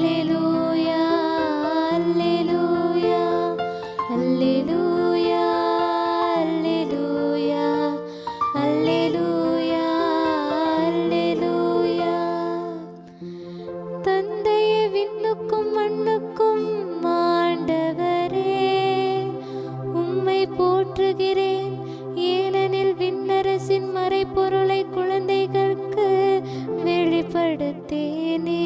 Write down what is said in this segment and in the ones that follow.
அல்லேலூயா அல்லேலூயா அல்லேலூயா அல்லேலூயா அல்லேலூயா அல்லேலூயா தந்தையே விண்ணுக்கும் மண்ணுக்கும் ஆண்டவரே உம்மை போற்றுகிறேன் ஏனெனில் விண்ணரசின் மறைபொருளை குழந்தைகளுக்கு வெளிப்படுத்தேனே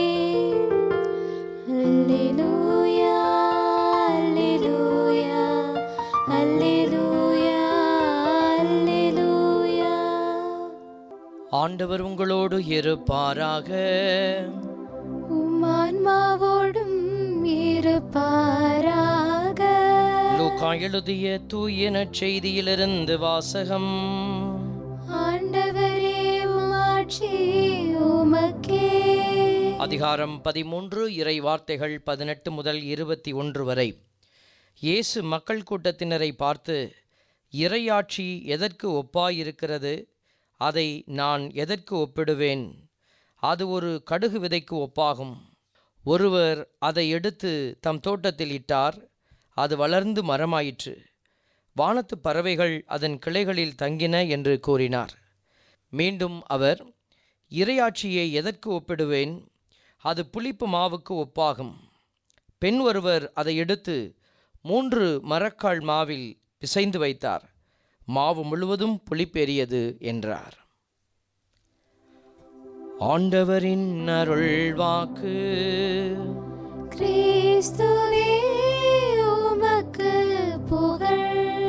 அல்லேலூயா அல்லேலூயா அல்லேலூயா அல்லேலூயா ஆண்டவர் உங்களோடு இருப்பாராக உம் ஆன்மாவோடும் இருப்பாராக லூக்கா எழுதிய தூய நற்செய்தியிலிருந்து வாசகம் ஆண்டவரே உமாட்சி உமக்கே அதிகாரம் பதிமூன்று இறை வார்த்தைகள் பதினெட்டு முதல் இருபத்தி ஒன்று வரை இயேசு மக்கள் கூட்டத்தினரை பார்த்து இறையாட்சி எதற்கு ஒப்பாயிருக்கிறது அதை நான் எதற்கு ஒப்பிடுவேன் அது ஒரு கடுகு விதைக்கு ஒப்பாகும் ஒருவர் அதை எடுத்து தம் தோட்டத்தில் இட்டார் அது வளர்ந்து மரமாயிற்று வானத்து பறவைகள் அதன் கிளைகளில் தங்கின என்று கூறினார் மீண்டும் அவர் இறையாட்சியை எதற்கு ஒப்பிடுவேன் அது புளிப்பு மாவுக்கு ஒப்பாகும் பெண் ஒருவர் அதை எடுத்து மூன்று மரக்கால் மாவில் பிசைந்து வைத்தார் மாவு முழுவதும் புளிப்பெரியது என்றார் ஆண்டவரின் அருள் வாக்கு கிறிஸ்துவே உமக்கு புகழ்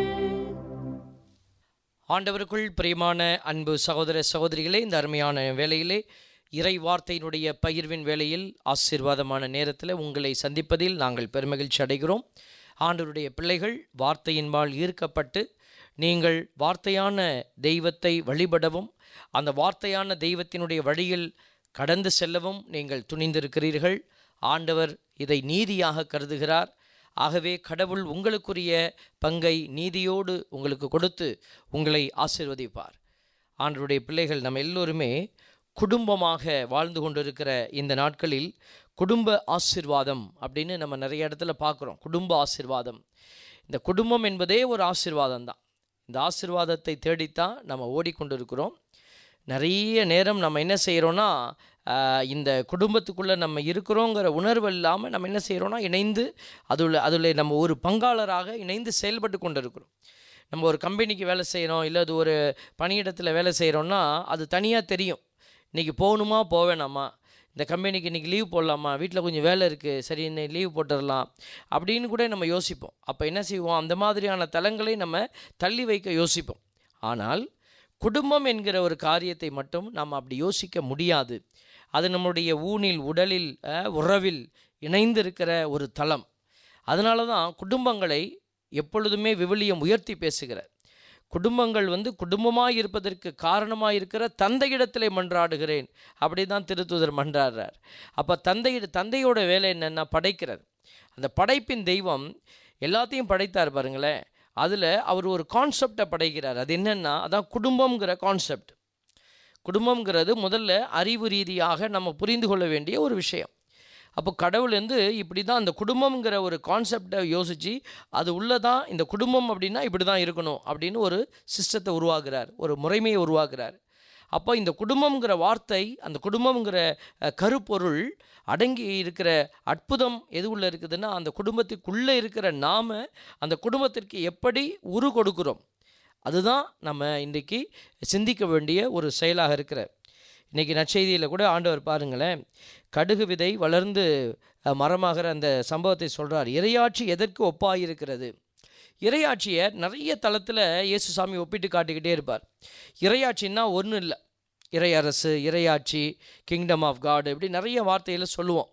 ஆண்டவருக்குள் பிரியமான அன்பு சகோதர சகோதரிகளே இந்த அருமையான வேளையிலே இறை வார்த்தையினுடைய பகிர்வின் வேளையில் ஆசீர்வாதமான நேரத்தில் உங்களை சந்திப்பதில் நாங்கள் பெருமகிழ்ச்சி அடைகிறோம் ஆண்டவருடைய பிள்ளைகள் வார்த்தையின்பால் ஈர்க்கப்பட்டு நீங்கள் வார்த்தையான தெய்வத்தை வழிபடவும் அந்த வார்த்தையான தெய்வத்தினுடைய வழியில் கடந்து செல்லவும் நீங்கள் துணிந்திருக்கிறீர்கள் ஆண்டவர் இதை நீதியாக கருதுகிறார் ஆகவே கடவுள் உங்களுக்குரிய பங்கை நீதியோடு உங்களுக்கு கொடுத்து உங்களை ஆசிர்வதிப்பார் ஆண்டவருடைய பிள்ளைகள் நம்ம எல்லோருமே குடும்பமாக வாழ்ந்து கொண்டிருக்கிற இந்த நாட்களில் குடும்ப ஆசிர்வாதம் அப்படின்னு நம்ம நிறைய இடத்துல பார்க்குறோம் குடும்ப ஆசிர்வாதம் இந்த குடும்பம் என்பதே ஒரு ஆசிர்வாதம் தான் இந்த ஆசிர்வாதத்தை தேடித்தான் நம்ம ஓடிக்கொண்டிருக்கிறோம் நிறைய நேரம் நம்ம என்ன செய்கிறோன்னா ஆஹ், இந்த குடும்பத்துக்குள்ளே நம்ம இருக்கிறோங்கிற உணர்வு இல்லாமல் நம்ம என்ன செய்கிறோன்னா இணைந்து அதில் அதில் நம்ம ஒரு பங்காளராக இணைந்து செயல்பட்டு கொண்டு இருக்கிறோம் நம்ம ஒரு கம்பெனிக்கு வேலை செய்கிறோம் இல்லை அது ஒரு பணியிடத்தில் வேலை செய்கிறோன்னா அது தனியாக தெரியும் இன்றைக்கி போகணுமா போவேணாமா இந்த கம்பெனிக்கு இன்றைக்கி லீவ் போடலாமா வீட்டில் கொஞ்சம் வேலை இருக்குது சரி இன்னைக்கு லீவ் போட்டுடலாம் அப்படின்னு கூட நம்ம யோசிப்போம் அப்போ என்ன செய்வோம் அந்த மாதிரியான தலங்களை நம்ம தள்ளி வைக்க யோசிப்போம் ஆனால் குடும்பம் என்கிற ஒரு காரியத்தை மட்டும் நாம் அப்படி யோசிக்க முடியாது அது நம்முடைய ஊனில் உடலில் அஹ், உறவில் இணைந்திருக்கிற ஒரு தலம் அதனால தான் குடும்பங்களை எப்பொழுதுமே விவிலியம் உயர்த்தி பேசுகிற குடும்பங்கள் வந்து குடும்பமாக இருப்பதற்கு காரணமாக இருக்கிற தந்தையிடத்திலே மன்றாடுகிறேன் அப்படி தான் திருத்தூதர் மன்றாடுறார் அப்போ தந்தை தந்தையோட வேலை என்னென்னா படைக்கிறது அந்த படைப்பின் தெய்வம் எல்லாத்தையும் படைத்தார் பாருங்களேன் அதில் அவர் ஒரு கான்செப்டை படைக்கிறார் அது என்னென்னா அதான் குடும்பம்ங்கிற கான்செப்ட் குடும்பம்ங்கிறது முதல்ல அறிவு ரீதியாக நம்ம புரிந்து கொள்ள வேண்டிய ஒரு விஷயம் அப்போ கடவுள் வந்து இப்படி தான் அந்த குடும்பம்ங்கிற ஒரு கான்செப்டை யோசித்து அது உள்ளதான் இந்த குடும்பம் அப்படின்னா இப்படி தான் இருக்கணும் அப்படின்னு ஒரு சிஸ்டத்தை உருவாக்குறார் ஒரு முறைமையை உருவாக்குறார் அப்போ இந்த குடும்பம்ங்கிற வார்த்தை அந்த குடும்பம்ங்கிற அஹ், கருப்பொருள் அடங்கி இருக்கிற அற்புதம் எது உள்ள இருக்குதுன்னா அந்த குடும்பத்துக்குள்ளே இருக்கிற நாம அந்த குடும்பத்திற்கு எப்படி உரு கொடுக்குறோம் அதுதான் நம்ம இன்றைக்கி சிந்திக்க வேண்டிய ஒரு செயலாக இருக்கிற இன்றைக்கி நற்செய்தியில் கூட ஆண்டவர் பாருங்களேன் கடுகு விதை வளர்ந்து அஹ், மரமாகிற அந்த சம்பவத்தை சொல்கிறார் இறையாட்சி எதற்கு ஒப்பாயிருக்கிறது இறையாட்சியை நிறைய தளத்தில் இயேசு சாமி ஒப்பிட்டு காட்டிக்கிட்டே இருப்பார் இறையாட்சின்னா ஒன்றும் இல்லை இறையரசு இறையாட்சி கிங்டம் ஆஃப் காட் இப்படி நிறைய வார்த்தையில் சொல்லுவோம்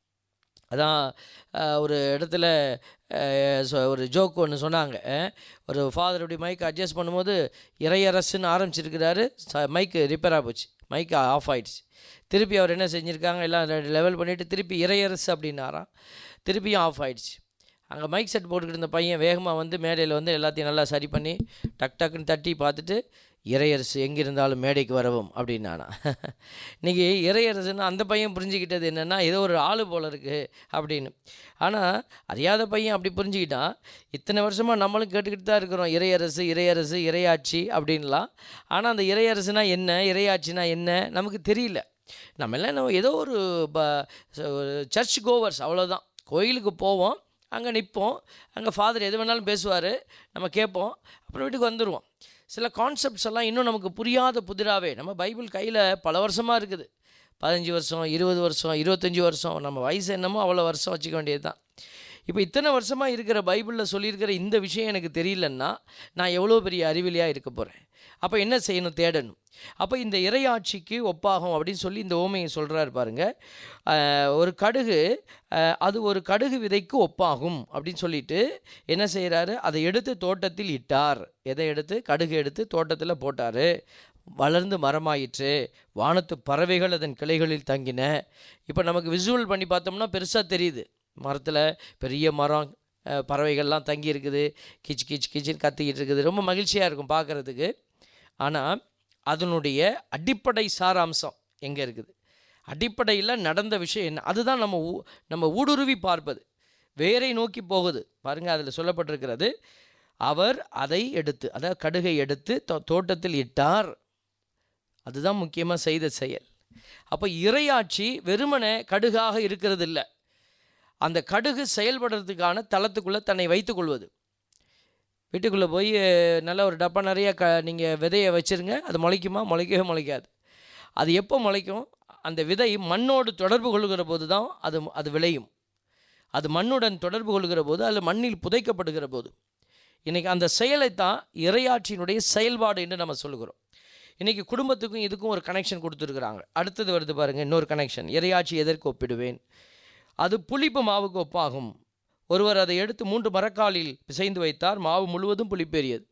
அதான் அஹ், ஒரு இடத்துல அஹ், சொ- ஒரு ஜோக் ஒன்று சொன்னாங்க அஹ், ஒரு ஃபாதர் இப்படி மைக் அட்ஜஸ்ட் பண்ணும்போது இறையரசுன்னு ஆரம்பிச்சிருக்கிறாரு மைக்கு ரிப்பேராக போச்சு மைக்கு ஆஃப் ஆயிடுச்சு திருப்பி அவர் என்ன செஞ்சுருக்காங்க எல்லாம் லெவல் பண்ணிவிட்டு திருப்பி இறையரசு அப்படின்னாராம் திருப்பியும் ஆஃப் ஆயிடுச்சு அங்கே மைக் செட் போட்டுக்கிட்டு இருந்த பையன் வேகமாக வந்து மேடையில் வந்து எல்லாத்தையும் நல்லா சரி பண்ணி டக் டக்குன்னு தட்டி பார்த்துட்டு இறையரசு எங்கிருந்தாலும் மேடைக்கு வரவும் அப்படின்னானா இன்றைக்கி இறையரசுன்னு அந்த பையன் புரிஞ்சுக்கிட்டது என்னென்னா ஏதோ ஒரு ஆள் போல இருக்குது அப்படின்னு ஆனால் அறியாத பையன் அப்படி புரிஞ்சுக்கிட்டான் இத்தனை வருஷமாக நம்மளும் கேட்டுக்கிட்டு தான் இருக்கிறோம் இறையரசு இறையரசு இறையாட்சி அப்படின்லாம் ஆனால் அந்த இறையரசுனா என்ன இறையாட்சினா என்ன நமக்கு தெரியல நம்ம எல்லாம் நம்ம ஏதோ ஒரு சர்ச் கோவர்ஸ் அவ்வளோதான் கோயிலுக்கு போவோம் அங்கே நிற்போம் அங்கே ஃபாதர் எது வேணாலும் பேசுவார் நம்ம கேட்போம் அப்புறம் வீட்டுக்கு வந்துடுவோம் சில கான்செப்ட்ஸ் எல்லாம் இன்னும் நமக்கு புரியாத புதிராகவே நம்ம பைபிள் கையில் பல வருஷமாக இருக்குது பதினஞ்சு வருஷம் இருபது வருஷம் இருபத்தஞ்சி வருஷம் நம்ம வயசு என்னமோ அவ்வளோ வருஷம் வச்சுக்க வேண்டியது தான் இப்போ இத்தனை வருஷமாக இருக்கிற பைபிளில் சொல்லியிருக்கிற இந்த விஷயம் எனக்கு தெரியலன்னா நான் எவ்வளோ பெரிய அறிவிலியாக இருக்க போகிறேன் அப்போ என்ன செய்யணும் தேடணும் அப்போ இந்த இறையாட்சிக்கு ஒப்பாகும் அப்படின்னு சொல்லி இந்த ஓமையை சொல்கிறாரு பாருங்க அஹ், ஒரு கடுகு அஹ், அது ஒரு கடுகு விதைக்கு ஒப்பாகும் அப்படின்னு சொல்லிட்டு என்ன செய்கிறாரு அதை எடுத்து தோட்டத்தில் இட்டார் எதை எடுத்து கடுகு எடுத்து தோட்டத்தில் போட்டார் வளர்ந்து மரமாயிற்று வானத்து பறவைகள் அதன் கிளைகளில் தங்கின இப்போ நமக்கு விசுவல் பண்ணி பார்த்தோம்னா பெருசாக தெரியுது மரத்தில் பெரிய மரம் அஹ், பறவைகள்லாம் தங்கி இருக்குது கிச் கிச் கிச்சின்னு கத்திக்கிட்டு இருக்குது ரொம்ப மகிழ்ச்சியாக இருக்கும் பார்க்குறதுக்கு ஆனால் அதனுடைய அடிப்படை சாராம்சம் எங்கே இருக்குது அடிப்படையில் நடந்த விஷயம் என்ன அதுதான் நம்ம ஊ நம்ம ஊடுருவி பார்ப்பது வேரை நோக்கி போகுது பாருங்கள் அதில் சொல்லப்பட்டிருக்கிறது அவர் அதை எடுத்து அதாவது கடுகை எடுத்து தோ தோட்டத்தில் இட்டார் அதுதான் முக்கியமாக செய்த செயல் அப்போ இறையாட்சி வெறுமனே கடுகாக இருக்கிறது இல்லை அந்த கடுகு செயல்படுறதுக்கான தளத்துக்குள்ளே தன்னை வைத்துக்கொள்வது வீட்டுக்குள்ளே போய் நல்ல ஒரு டப்பா நிறைய க நீங்கள் விதையை வச்சுருங்க அது முளைக்குமா முளைக்கவே முளைக்காது அது எப்போ முளைக்கும் அந்த விதை மண்ணோடு தொடர்பு கொள்கிற போது தான் அது அது விளையும் அது மண்ணுடன் தொடர்பு கொள்கிற போது அது மண்ணில் புதைக்கப்படுகிற போது இன்றைக்கி அந்த செயலை தான் இறையாட்சியினுடைய செயல்பாடு என்று நம்ம சொல்லுகிறோம் இன்றைக்கி குடும்பத்துக்கும் இதுக்கும் ஒரு கனெக்ஷன் கொடுத்துருக்குறாங்க அடுத்தது வருது பாருங்கள் இன்னொரு கனெக்ஷன் இறையாட்சி எதற்கு ஒப்பிடுவேன் அது புளிப்பு மாவுக்கு ஒப்பாகும் ஒருவர் அதை எடுத்து மூன்று மரக்காலில் பிசைந்து வைத்தார் மாவு முழுவதும் புளிப்பேறியது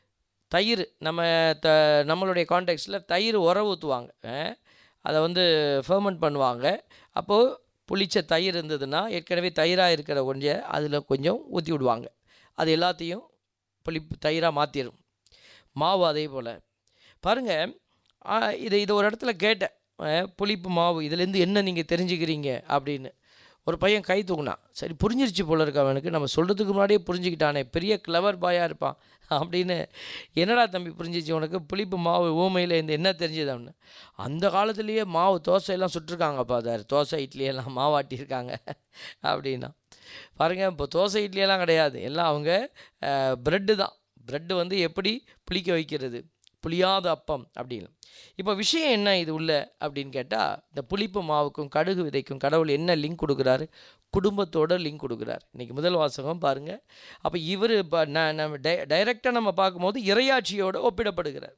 தயிர் நம்ம த நம்மளுடைய கான்டெக்ட்ஸில் தயிர் உர ஊற்றுவாங்க அஹ், அதை வந்து ஃபெர்மெண்ட் பண்ணுவாங்க அப்போது புளிச்ச தயிர் இருந்ததுன்னா ஏற்கனவே தயிராக இருக்கிற கொஞ்சம் அதில் கொஞ்சம் ஊற்றி விடுவாங்க அது எல்லாத்தையும் புளிப்பு தயிராக மாற்றிடும் மாவு அதே போல் பாருங்கள் இதை இதை ஒரு இடத்துல கேட்டேன் அஹ், புளிப்பு மாவு இதுலேருந்து என்ன நீங்கள் தெரிஞ்சுக்கிறீங்க அப்படின்னு ஒரு பையன் கை தூக்குனான் சரி புரிஞ்சிருச்சு போல இருக்கு அவனுக்கு நம்ம சொல்கிறதுக்கு முன்னாடியே புரிஞ்சுக்கிட்டானே பெரிய கிளவர் பாயாக இருப்பான் அப்படின்னு என்னடா தம்பி புரிஞ்சிச்சு உனக்கு புளிப்பு மாவு ஊமையில் இந்த என்ன தெரிஞ்சது அவனு அந்த காலத்துலேயே மாவு தோசையெல்லாம் சுட்டிருக்காங்கப்பா சார் தோசை இட்லியெல்லாம் மாவாட்டியிருக்காங்க அப்படின்னா பாருங்கள் இப்போ தோசை இட்லியெல்லாம் கிடையாது எல்லாம் அவங்க ப்ரெட்டு தான் ப்ரெட்டு வந்து எப்படி புளிக்க வைக்கிறது புளியாத அப்பம் அப்படின்னு இப்போ விஷயம் என்ன இது உள்ள அப்படின்னு கேட்டால் இந்த புளிப்பு மாவுக்கும் கடுகு விதைக்கும் கடவுள் என்ன லிங்க் கொடுக்குறாரு குடும்பத்தோட லிங்க் கொடுக்குறாரு இன்றைக்கி முதல் வாசகம் பாருங்கள் அப்போ இவர் இப்போ நம்ம டை டைரெக்டாக நம்ம பார்க்கும்போது இறையாட்சியோடு ஒப்பிடப்படுகிறார்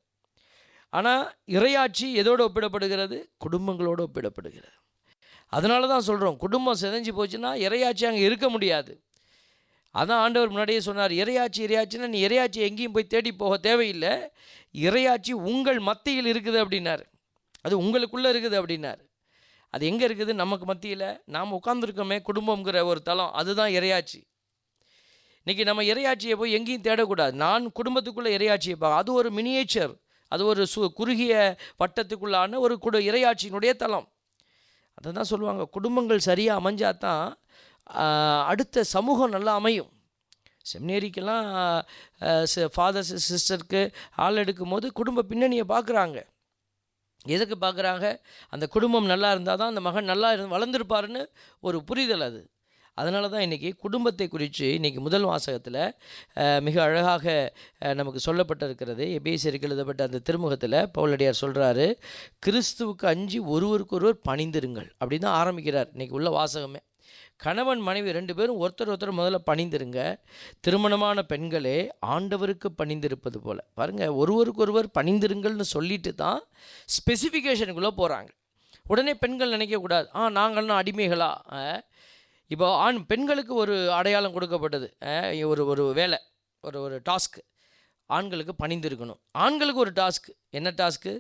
ஆனால் இறையாட்சி எதோடு ஒப்பிடப்படுகிறது குடும்பங்களோடு ஒப்பிடப்படுகிறது அதனால தான் சொல்கிறோம் குடும்பம் சிதைஞ்சு போச்சுன்னா இறையாட்சி அங்கே இருக்க முடியாது அதான் ஆண்டவர் முன்னாடியே சொன்னார் இறையாட்சி இறையாட்சின்னா நீ இறையாட்சி எங்கேயும் போய் தேடி போக தேவையில்லை இறையாட்சி உங்கள் மத்தியில் இருக்குது அப்படின்னாரு அது உங்களுக்குள்ளே இருக்குது அப்படின்னாரு அது எங்கே இருக்குது நமக்கு மத்தியில் நாம் உட்காந்துருக்கோமே குடும்பங்கிற ஒரு தளம் அதுதான் இறையாட்சி இன்றைக்கி நம்ம இறையாட்சியை போய் எங்கேயும் தேடக்கூடாது நான் குடும்பத்துக்குள்ளே இறையாட்சியை பா அது ஒரு மினியேச்சர் அது ஒரு சு குறுகிய வட்டத்துக்குள்ளான ஒரு குடு இறையாட்சியினுடைய தளம் அதை தான் சொல்லுவாங்க குடும்பங்கள் சரியாக அமைஞ்சால் தான் ஆஹ், அடுத்த சமூகம் நல்லா அமையும் செமினேரிக்கெல்லாம் ஃபாதர்ஸ் சிஸ்டருக்கு ஆள் எடுக்கும்போது குடும்ப பின்னணியை பார்க்குறாங்க எதுக்கு பார்க்குறாங்க அந்த குடும்பம் நல்லா இருந்தால் தான் அந்த மகன் நல்லா இருந்து வளர்ந்துருப்பாருன்னு ஒரு புரிதல் அது அதனால தான் இன்றைக்கி குடும்பத்தை குறித்து இன்றைக்கி முதல் வாசகத்தில் மிக அழகாக அஹ், நமக்கு சொல்லப்பட்டிருக்கிறது எபேசியருக்கு எழுதப்பட்ட அந்த திருமுகத்தில் பவுலடியார் சொல்கிறாரு கிறிஸ்துவுக்கு அஞ்சி ஒருவருக்கொருவர் பணிந்திருங்கள் அப்படின்னு தான் ஆரம்பிக்கிறார் இன்றைக்கி உள்ள வாசகமே கணவன் மனைவி ரெண்டு பேரும் ஒருத்தர் ஒருத்தர் முதல்ல பணிந்திருங்க திருமணமான பெண்களே ஆண்டவருக்கு பணிந்திருப்பது போல் பாருங்கள் ஒருவருக்கொருவர் பணிந்திருங்கள்னு சொல்லிட்டு தான் ஸ்பெசிஃபிகேஷனுக்குள்ளே போகிறாங்க உடனே பெண்கள் நினைக்கக்கூடாது ஆ நாங்கள்லாம் அடிமைகளா ஆ, இப்போ ஆண் பெண்களுக்கு ஒரு அடையாளம் கொடுக்கப்பட்டது ஆ, ஒரு ஒரு வேலை ஒரு ஒரு டாஸ்க்கு ஆண்களுக்கு பணிந்திருக்கணும் ஆண்களுக்கு ஒரு டாஸ்க் என்ன டாஸ்க்கு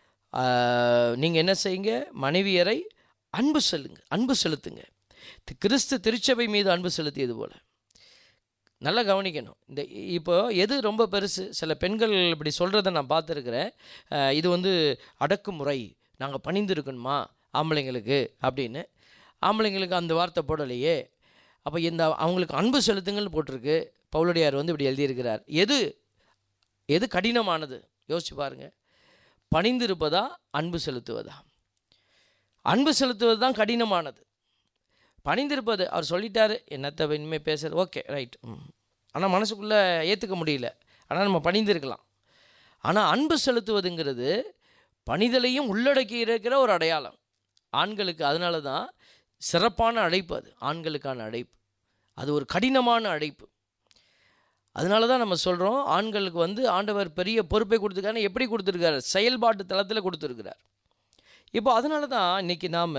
நீங்கள் என்ன செய்யுங்க மனைவியரை அன்பு செல்லுங்க அன்பு செலுத்துங்க தி- கிறிஸ்து திருச்சபை மீது அன்பு செலுத்தியது போல நல்லா கவனிக்கணும் இந்த இப்போ எது ரொம்ப பெருசு சில பெண்கள் இப்படி சொல்கிறத நான் பார்த்துருக்குறேன் அஹ், இது வந்து அடக்குமுறை நாங்கள் பணிந்து இருக்கணுமா ஆம்பளைங்களுக்கு அப்படின்னு ஆம்பளைங்களுக்கு அந்த வார்த்தை போடலையே அப்போ இந்த அவங்களுக்கு அன்பு செலுத்துங்கள்னு போட்டிருக்கு பவுலடியார் வந்து இப்படி எழுதியிருக்கிறார் எது எது கடினமானது யோசிச்சு பாருங்க பணிந்திருப்பதா அன்பு செலுத்துவதா அன்பு செலுத்துவது தான் கடினமானது பணிந்திருப்பது அவர் சொல்லிட்டாரு என்னத்தை இனிமேல் பேசுறது ஓகே ரைட் ஆனால் மனசுக்குள்ளே ஏற்றுக்க முடியல ஆனால் நம்ம பணிந்திருக்கலாம் ஆனால் அன்பு செலுத்துவதுங்கிறது பணிதலையும் உள்ளடக்கி இருக்கிற ஒரு அடையாளம் ஆண்களுக்கு அதனால தான் சிறப்பான அழைப்பு அது ஆண்களுக்கான அழைப்பு அது ஒரு கடினமான அழைப்பு அதனால தான் நம்ம சொல்கிறோம் ஆண்களுக்கு வந்து ஆண்டவர் பெரிய பொறுப்பை கொடுத்துருக்காரு எப்படி கொடுத்துருக்காரு செயல்பாட்டு தளத்தில் கொடுத்துருக்கிறார் இப்போ அதனால தான் இன்றைக்கி நாம்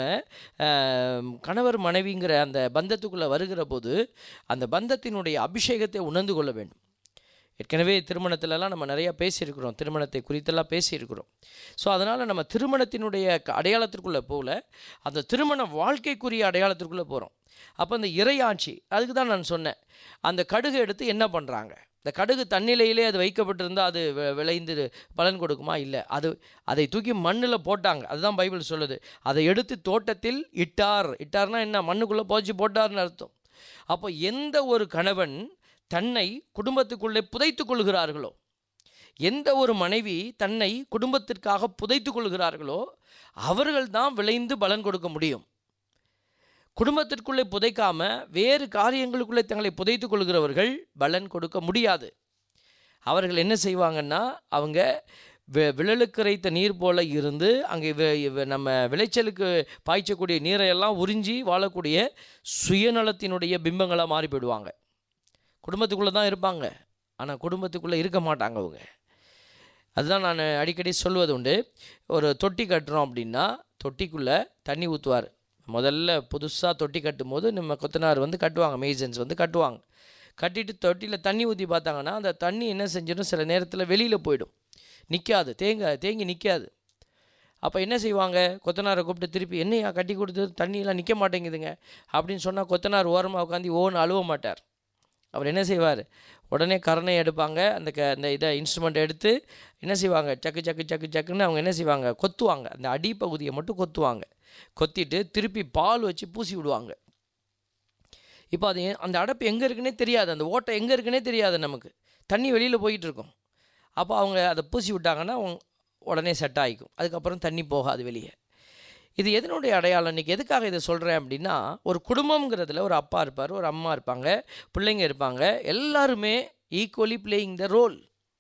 கணவர் மனைவிங்கிற அந்த பந்தத்துக்குள்ளே வருகிற போது அந்த பந்தத்தினுடைய அபிஷேகத்தை உணர்ந்து கொள்ள வேண்டும் ஏற்கனவே திருமணத்திலலாம் நம்ம நிறையா பேசியிருக்கிறோம் திருமணத்தை குறித்தெல்லாம் பேசியிருக்கிறோம் ஸோ அதனால் நம்ம திருமணத்தினுடைய க- அடையாளத்திற்குள்ளே போகல அந்த திருமண வாழ்க்கைக்குரிய அடையாளத்திற்குள்ளே போகிறோம் அப்போ அந்த இறையாட்சி அதுக்கு தான் நான் சொன்னேன் அந்த கடுகு எடுத்து என்ன பண்ணுறாங்க இந்த கடுகு தண்ணிலையிலே அது வைக்கப்பட்டிருந்தால் அது வி- விளைந்து பலன் கொடுக்குமா இல்லை அது அதை தூக்கி மண்ணில் போட்டாங்க அதுதான் பைபிள் சொல்லுது அதை எடுத்து தோட்டத்தில் இட்டார் இட்டார்னா என்ன மண்ணுக்குள்ளே போச்சு போட்டார்னு அர்த்தம் அப்போ எந்த ஒரு கணவன் தன்னை குடும்பத்துக்குள்ளே புதைத்துக் கொள்கிறார்களோ எந்த ஒரு மனைவி தன்னை குடும்பத்திற்காக புதைத்துக் கொள்கிறார்களோ அவர்கள் தான் விளைந்து பலன் கொடுக்க முடியும் குடும்பத்திற்குள்ளே புதைக்காம வேறு காரியங்களுக்குள்ளே தங்களை புதைத்துக் கொள்கிறவர்கள் பலன் கொடுக்க முடியாது அவர்கள் என்ன செய்வாங்கன்னா அவங்க வி- விழலுக்கரைத்த நீர் போல இருந்து அங்கே வி- வி- நம்ம விளைச்சலுக்கு பாய்ச்சக்கூடிய நீரையெல்லாம் உறிஞ்சி வாழக்கூடிய சுயநலத்தினுடைய பிம்பங்களாக மாறி போயிடுவாங்க குடும்பத்துக்குள்ளே தான் இருப்பாங்க ஆனால் குடும்பத்துக்குள்ளே இருக்க மாட்டாங்க அவங்க அதுதான் நான் அடிக்கடி சொல்வது உண்டு ஒரு தொட்டி கட்டுறோம் அப்படின்னா தொட்டிக்குள்ளே தண்ணி ஊற்றுவார் முதல்ல புதுசாக தொட்டி கட்டும் போது நம்ம கொத்தனார் வந்து கட்டுவாங்க மேய்சன்ஸ் வந்து கட்டுவாங்க கட்டிட்டு தொட்டியில் தண்ணி ஊற்றி பார்த்தாங்கன்னா அந்த தண்ணி என்ன செஞ்சிடும் சில நேரத்தில் வெளியில் போயிடும் நிற்காது தேங்க தேங்கி நிற்காது அப்போ என்ன செய்வாங்க கொத்தனாரை கூப்பிட்டு திருப்பி என்னையா கட்டி கொடுத்தது தண்ணியெல்லாம் நிற்க மாட்டேங்குதுங்க அப்படின்னு சொன்னால் கொத்தனார் ஓரமாக உட்காந்து ஓன்னு அழுவ மாட்டார் அவர் என்ன செய்வார் உடனே கரணை எடுப்பாங்க அந்த க அந்த இதை இன்ஸ்ட்ருமெண்ட் எடுத்து என்ன செய்வாங்க சக்கு சக்கு சக்கு சக்குன்னு அவங்க என்ன செய்வாங்க கொத்துவாங்க அந்த அடிப்பகுதியை மட்டும் கொத்துவாங்க கொத்திட்டு திருப்பி பால் வச்சு பூசி விடுவாங்க இப்போ அது ஏன்- அந்த அடைப்பு எங்கே இருக்குன்னே தெரியாது அந்த ஓட்டை எங்கே இருக்குன்னே தெரியாது நமக்கு தண்ணி வெளியில் போயிட்டு இருக்கும் அப்போ அவங்க அதை பூசி விட்டாங்கன்னா உங்க- உடனே செட் ஆகிக்கும் அதுக்கப்புறம் தண்ணி போகாது வெளியே இது எதனுடைய அடையாளம் இன்றைக்கி எதுக்காக இதை சொல்கிறேன் அப்படின்னா ஒரு குடும்பங்கிறதுல ஒரு அப்பா இருப்பார் ஒரு அம்மா இருப்பாங்க பிள்ளைங்க இருப்பாங்க எல்லாருமே ஈக்குவலி பிளேயிங் த ரோல்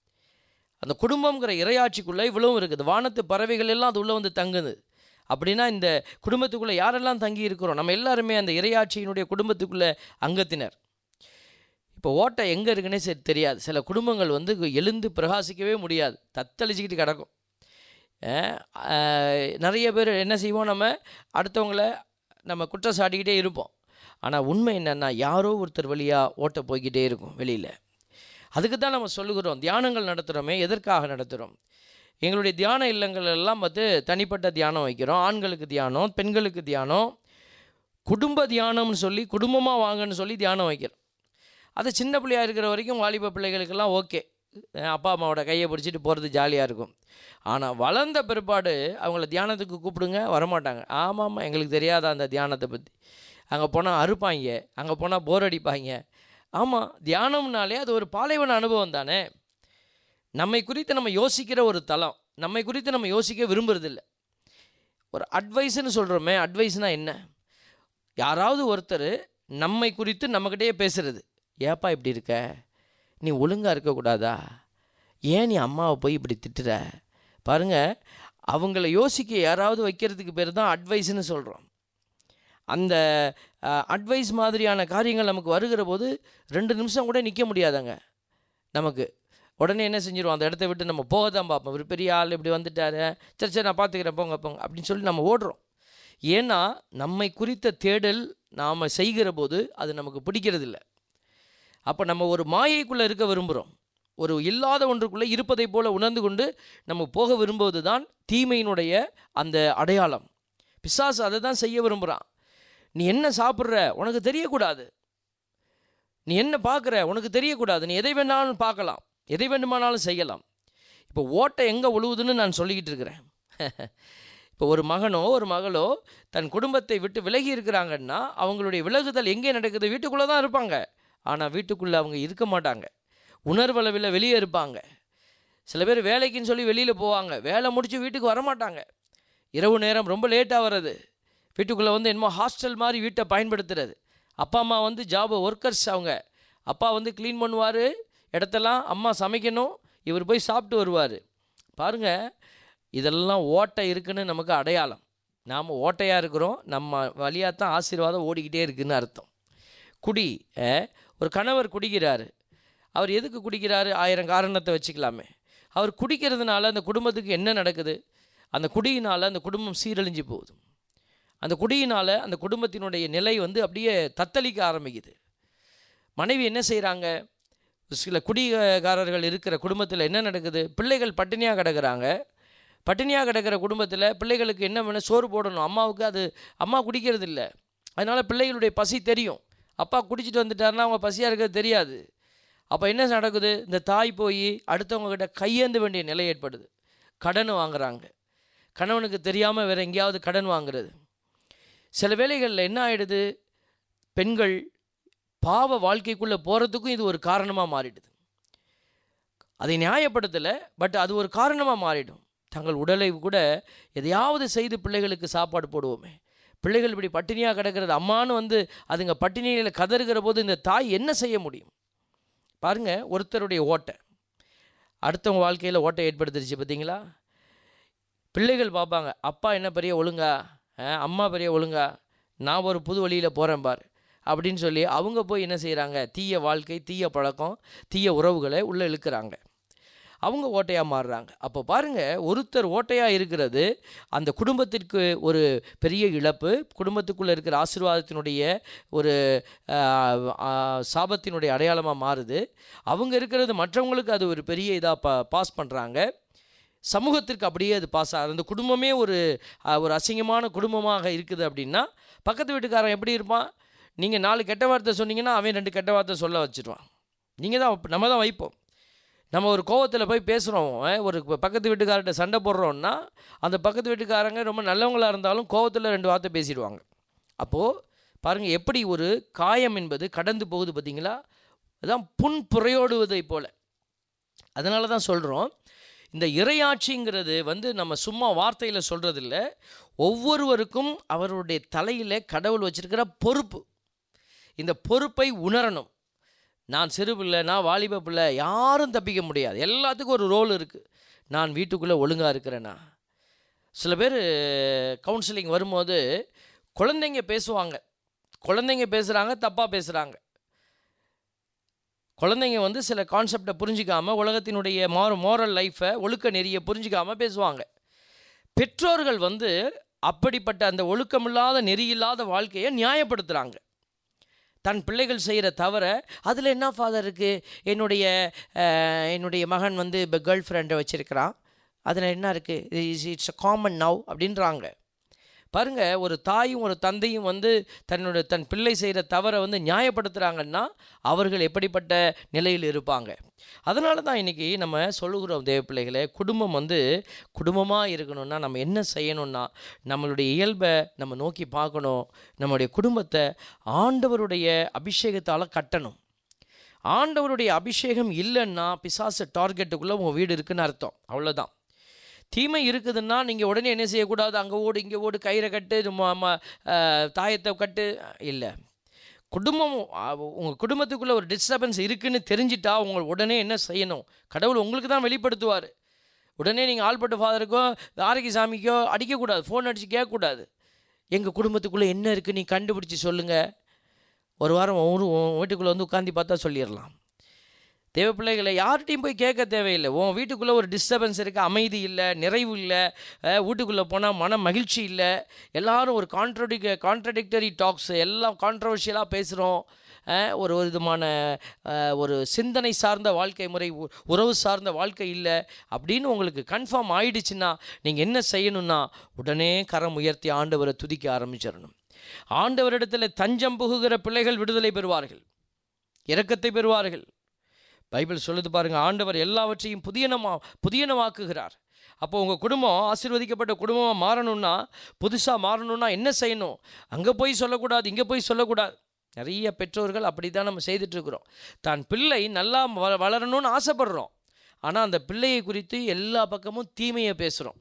அந்த குடும்பங்கிற இரையாட்சிக்குள்ளே இவ்வளவும் இருக்குது வானத்து பறவைகள் எல்லாம் அது உள்ளே வந்து தங்குது அப்படின்னா இந்த குடும்பத்துக்குள்ளே யாரெல்லாம் தங்கி இருக்கிறோம் நம்ம எல்லாருமே அந்த இரையாட்சியினுடைய குடும்பத்துக்குள்ளே அங்கத்தினர் இப்போ ஓட்டை எங்கே இருக்குன்னே சரி தெரியாது சில குடும்பங்கள் வந்து எழுந்து பிரகாசிக்கவே முடியாது தத்தளிச்சுக்கிட்டு கிடக்கும் அஹ், அஹ், நிறைய பேர் என்ன செய்வோம் நம்ம அடுத்தவங்கள நம்ம குற்றம் சாட்டிக்கிட்டே இருப்போம் ஆனால் உண்மை என்னென்னா யாரோ ஒருத்தர் வழியாக ஓட்ட போய்க்கிட்டே இருக்கும் வெளியில் அதுக்கு தான் நம்ம சொல்லுகிறோம் தியானங்கள் நடத்துகிறோமே எதற்காக நடத்துகிறோம் எங்களுடைய தியான இல்லங்கள் எல்லாம் பார்த்து தனிப்பட்ட தியானம் வைக்கிறோம் ஆண்களுக்கு தியானம் பெண்களுக்கு தியானம் குடும்ப தியானம்னு சொல்லி குடும்பமாக வாங்கன்னு சொல்லி தியானம் வைக்கிறோம் அது சின்ன பிள்ளையா இருக்கிற வரைக்கும் வாலிப பிள்ளைகளுக்கெல்லாம் ஓகே அஹ் அப்பா அம்மாவோட கையை பிடிச்சிட்டு போகிறது ஜாலியாக இருக்கும் ஆனால் வளர்ந்த பிற்பாடு அவங்கள தியானத்துக்கு கூப்பிடுங்க வரமாட்டாங்க ஆமாம் ஆமாம் எங்களுக்கு தெரியாத அந்த தியானத்தை பற்றி அங்கே போனால் அறுப்பாங்க அங்கே போனால் போர் அடிப்பாங்க ஆமாம் தியானம்னாலே அது ஒரு பாலைவன அனுபவம் தானே நம்மை குறித்து நம்ம யோசிக்கிற ஒரு தளம் நம்மை குறித்து நம்ம யோசிக்க விரும்புறதில்ல ஒரு அட்வைஸ்னு சொல்கிறோமே அட்வைஸ்னால் என்ன யாராவது ஒருத்தர் நம்மை குறித்து நம்மக்கிட்டேயே பேசுறது ஏப்பா இப்படி இருக்க நீ ஒழுங்காக இருக்கக்கூடாதா ஏன் நீ அம்மாவை போய் இப்படி திட்டுற பாருங்க அவங்கள யோசிக்க யாராவது வைக்கிறதுக்கு பேர் தான் அட்வைஸ்னு சொல்கிறோம் அந்த அட்வைஸ் மாதிரியான காரியங்கள் நமக்கு வருகிற போது ரெண்டு நிமிஷம் கூட நிற்க முடியாதாங்க நமக்கு உடனே என்ன செஞ்சிருவோம் அந்த இடத்த விட்டு நம்ம போக தான் பார்ப்போம் ஒரு பெரிய ஆள் இப்படி வந்துட்டாரு சரி சரி நான் பார்த்துக்கிறேன் போங்க போங்க அப்படின்னு சொல்லி நம்ம ஓடுறோம் ஏன்னா நம்மை குறித்த தேடல் நாம் செய்கிற போது அது நமக்கு பிடிக்கிறதில்ல அப்போ நம்ம ஒரு மாயைக்குள்ளே இருக்க விரும்புகிறோம் ஒரு இல்லாத ஒன்றுக்குள்ளே இருப்பதை போல உணர்ந்து கொண்டு நம்ம போக விரும்புவது தான் தீமையினுடைய அந்த அடையாளம் பிசாசு அதை தான் செய்ய விரும்புகிறான் நீ என்ன சாப்பிட்ற உனக்கு தெரியக்கூடாது நீ என்ன பார்க்குற உனக்கு தெரியக்கூடாது நீ எதை வேணாலும் பார்க்கலாம் எதை வேண்டுமானாலும் செய்யலாம் இப்போ ஓட்டை எங்கே உழுவுதுன்னு நான் சொல்லிக்கிட்டு இருக்கிறேன் இப்போ ஒரு மகனோ ஒரு மகளோ தன் குடும்பத்தை விட்டு விலகி இருக்கிறாங்கன்னா அவங்களுடைய விலகுதல் எங்கே நடக்குது வீட்டுக்குள்ளே தான் இருப்பாங்க ஆனால் வீட்டுக்குள்ளே அவங்க இருக்க மாட்டாங்க உணர்வளவில் வெளியே இருப்பாங்க சில பேர் வேலைக்குன்னு சொல்லி வெளியில் போவாங்க வேலை முடித்து வீட்டுக்கு வரமாட்டாங்க இரவு நேரம் ரொம்ப லேட்டாக வர்றது வீட்டுக்குள்ளே வந்து என்னமோ ஹாஸ்டல் மாதிரி வீட்டை பயன்படுத்துறது அப்பா அம்மா வந்து ஜாப் ஒர்க்கர்ஸ் அவங்க அப்பா வந்து க்ளீன் பண்ணுவார் இடத்தெல்லாம் அம்மா சமைக்கணும் இவர் போய் சாப்பிட்டு வருவார் பாருங்கள் இதெல்லாம் ஓட்டை இருக்குன்னு நமக்கு அடையாளம் நாம் ஓட்டையாக இருக்கிறோம் நம்ம வழியாக தான் ஆசீர்வாதம் ஓடிக்கிட்டே இருக்குன்னு அர்த்தம் குடி அஹ், ஒரு கணவர் குடிக்கிறாரு அவர் எதுக்கு குடிக்கிறாரு ஆயிரம் காரணத்தை வச்சுக்கலாமே அவர் குடிக்கிறதுனால அந்த குடும்பத்துக்கு என்ன நடக்குது அந்த குடியினால் அந்த குடும்பம் சீரழிஞ்சு போகுது அந்த குடியினால் அந்த குடும்பத்தினுடைய நிலை வந்து அப்படியே தத்தளிக்க ஆரம்பிக்குது மனைவி என்ன செய்கிறாங்க சில குடிகாரர்கள் இருக்கிற குடும்பத்தில் என்ன நடக்குது பிள்ளைகள் பட்டினியாக கிடக்குறாங்க பட்டினியாக கிடக்கிற குடும்பத்தில் பிள்ளைகளுக்கு என்ன வேணும் சோறு போடணும் அம்மாவுக்கு அது அம்மா குடிக்கிறது இல்லை அதனால் பிள்ளைகளுடைய பசி தெரியும் அப்பா குடிச்சிட்டு வந்துட்டாருன்னா அவங்க பசியாக இருக்கிறது தெரியாது அப்போ என்ன நடக்குது இந்த தாய் போய் அடுத்தவங்க கிட்ட கையேந்த வேண்டிய நிலை ஏற்படுது கடன் வாங்குறாங்க கணவனுக்கு தெரியாமல் வேறு எங்கேயாவது கடன் வாங்குறது சில வேளைகளில் என்ன ஆயிடுது பெண்கள் பாவ வாழ்க்கைக்குள்ளே போகிறதுக்கும் இது ஒரு காரணமாக மாறிடுது அதை நியாயப்படுத்தலை பட் அது ஒரு காரணமாக மாறிடும் தங்கள் உடலை கூட எதையாவது செய்து பிள்ளைகளுக்கு சாப்பாடு போடுவோமே பிள்ளைகள் இப்படி பட்டினியாக கிடக்கிறது அம்மான்னு வந்து அதுங்க பட்டினியில் கதறுகிற போது இந்த தாய் என்ன செய்ய முடியும் பாருங்க ஒருத்தருடைய ஓட்டை அடுத்தவங்க வாழ்க்கையில் ஓட்டை ஏற்படுத்திருச்சு பார்த்தீங்களா பிள்ளைகள் பார்ப்பாங்க அப்பா என்ன பெரிய ஒழுங்கா அஹ், அம்மா பெரிய ஒழுங்கா நான் ஒரு புது வழியில் போகிறேன் பார் அப்படின்னு சொல்லி அவங்க போய் என்ன செய்கிறாங்க தீய வாழ்க்கை தீய பழக்கம் தீய உறவுகளை உள்ளே இழுக்கிறாங்க அவங்க ஓட்டையாக மாறுறாங்க அப்போ பாருங்கள் ஒருத்தர் ஓட்டையாக இருக்கிறது அந்த குடும்பத்திற்கு ஒரு பெரிய இழப்பு குடும்பத்துக்குள்ளே இருக்கிற ஆசீர்வாதத்தினுடைய ஒரு ஆஹ், ஆஹ், சாபத்தினுடைய அடையாளமாக மாறுது அவங்க இருக்கிறது மற்றவங்களுக்கு அது ஒரு பெரிய இதாக பா பாஸ் பண்ணுறாங்க சமூகத்திற்கு அப்படியே அது பாஸ் ஆகுது அந்த குடும்பமே ஒரு ஆஹ், ஒரு அசிங்கமான குடும்பமாக இருக்குது அப்படின்னா பக்கத்து வீட்டுக்காரன் எப்படி இருப்பான் நீங்கள் நாலு கெட்ட வார்த்தை சொன்னீங்கன்னா அவன் ரெண்டு கெட்ட வார்த்தை சொல்ல வச்சிருவான் நீங்கள் தான் வைப்ப- நம்ம தான் வைப்போம் நம்ம ஒரு கோவத்தில் போய் பேசுகிறோம் ஒரு பக்கத்து வீட்டுக்காரர்கிட்ட சண்டை போடுறோம்னா அந்த பக்கத்து வீட்டுக்காரங்க ரொம்ப நல்லவங்களாக இருந்தாலும் கோவத்தில் ரெண்டு வார்த்தை பேசிடுவாங்க அப்போது பாருங்கள் எப்படி ஒரு காயம் என்பது கடந்து போகுது பார்த்தீங்களா அதான் புண் புறையோடுவதை போல அதனால தான் சொல்கிறோம் இந்த இறையாட்சிங்கிறது வந்து நம்ம சும்மா வார்த்தையில் சொல்கிறதில்ல ஒவ்வொருவருக்கும் அவருடைய தலையில் கடவுள் வச்சிருக்கிற பொறுப்பு இந்த பொறுப்பை உணரணும் நான் சிறு பிள்ளை நான் வாலிப பிள்ளை யாரும் தப்பிக்க முடியாது எல்லாத்துக்கும் ஒரு ரோல் இருக்குது நான் வீட்டுக்குள்ளே ஒழுங்காக இருக்கிறேனா சில பேர் கவுன்சிலிங் வரும்போது குழந்தைங்க பேசுவாங்க குழந்தைங்க பேசுகிறாங்க தப்பாக பேசுகிறாங்க குழந்தைங்க வந்து சில கான்செப்டை புரிஞ்சிக்காம உலகத்தினுடைய மாற மோரல் லைஃப்பை ஒழுக்க நெறியை புரிஞ்சிக்காம பேசுவாங்க பெற்றோர்கள் வந்து அப்படிப்பட்ட அந்த ஒழுக்கமில்லாத நெறியில்லாத வாழ்க்கையை நியாயப்படுத்துகிறாங்க தன் பிள்ளைகள் செய்கிற தவிர அதில் என்ன ஃபாதர் இருக்குது என்னுடைய அஹ், என்னுடைய மகன் வந்து இப்போ கேர்ள் ஃப்ரெண்டை வச்சுருக்கிறான் அதில் என்ன இருக்குது இட்ஸ் அ காமன் நவ் அப்படின்றாங்க பாருங்க ஒரு தாயும் ஒரு தந்தையும் வந்து தன்னோட தன் பிள்ளை செய்கிற தவறை வந்து நியாயப்படுத்துகிறாங்கன்னா அவர்கள் எப்படிப்பட்ட நிலையில் இருப்பாங்க அதனால தான் இன்றைக்கி நம்ம சொல்லுகிறோம் தேவ பிள்ளைகளே குடும்பம் வந்து குடும்பமாக இருக்கணும்னா நம்ம என்ன செய்யணும்னா நம்மளுடைய இயல்பை நம்ம நோக்கி பார்க்கணும் நம்மளுடைய குடும்பத்தை ஆண்டவருடைய அபிஷேகத்தால் கட்டணும் ஆண்டவருடைய அபிஷேகம் இல்லைன்னா பிசாசு டார்கெட்டுக்குள்ளே உங்கள் வீடு இருக்குன்னு அர்த்தம் அவ்வளோதான் தீமை இருக்குதுன்னா நீங்கள் உடனே என்ன செய்யக்கூடாது அங்கே ஓடு இங்கே ஓடு கயிறை கட்டு ம- ம- அஹ், தாயத்தை கட்டு இல்லை குடும்பம் உங்கள் குடும்பத்துக்குள்ளே ஒரு டிஸ்டர்பன்ஸ் இருக்குன்னு தெரிஞ்சிட்டா உங்கள் உடனே என்ன செய்யணும் கடவுள் உங்களுக்கு தான் வெளிப்படுத்துவார் உடனே நீங்கள் ஆள்பட்ட ஃபாதருக்கோ ஆரோக்கிய சாமிக்கோ அடிக்கக்கூடாது ஃபோன் அடித்து கேட்கக்கூடாது எங்கள் குடும்பத்துக்குள்ளே என்ன இருக்குது நீ கண்டுபிடிச்சி சொல்லுங்கள் ஒரு வாரம் உன் ஊரு- உன் வீட்டுக்குள்ளே வந்து உட்காந்து பார்த்தா சொல்லிடலாம் தேவ பிள்ளைகளை யார்கிட்டையும் போய் கேட்க தேவையில்லை உன் வீட்டுக்குள்ளே ஒரு டிஸ்டர்பன்ஸ் இருக்குது அமைதி இல்லை நிறைவு இல்லை அஹ், வீட்டுக்குள்ளே போனால் மன மகிழ்ச்சி இல்லை எல்லாரும் ஒரு கான்ட்ரடிக் கான்ட்ரடிக்டரி டாக்ஸ் எல்லாம் கான்ட்ரவர்ஷியலாக பேசுகிறோம் ஒரு ஒரு விதமான அஹ், ஒரு சிந்தனை சார்ந்த வாழ்க்கை முறை உ- உறவு சார்ந்த வாழ்க்கை இல்லை அப்படின்னு உங்களுக்கு கன்ஃபார்ம் ஆயிடுச்சுன்னா நீங்கள் என்ன செய்யணும்னா உடனே கரம் உயர்த்தி ஆண்டவரை துதிக்க ஆரம்பிச்சிடணும் ஆண்டவரிடத்தில் தஞ்சம் புகுகிற பிள்ளைகள் விடுதலை பெறுவார்கள் இரக்கத்தை பெறுவார்கள் பைபிள் சொல்லுது பாருங்க ஆண்டவர் எல்லாவற்றையும் புதியனமா புதியனமாக்குகிறார் அப்போ உங்கள் குடும்பம் ஆசீர்வதிக்கப்பட்ட குடும்பமாக மாறணும்னா புதுசாக மாறணும்னா என்ன செய்யணும் அங்கே போய் சொல்லக்கூடாது இங்கே போய் சொல்லக்கூடாது நிறைய பெற்றோர்கள் அப்படி தான் நம்ம செய்துட்ருக்குறோம் தான் பிள்ளை நல்லா வ வளரணும்னு ஆசைப்படுறோம் ஆனால் அந்த பிள்ளையை குறித்து எல்லா பக்கமும் தீமையை பேசுகிறோம்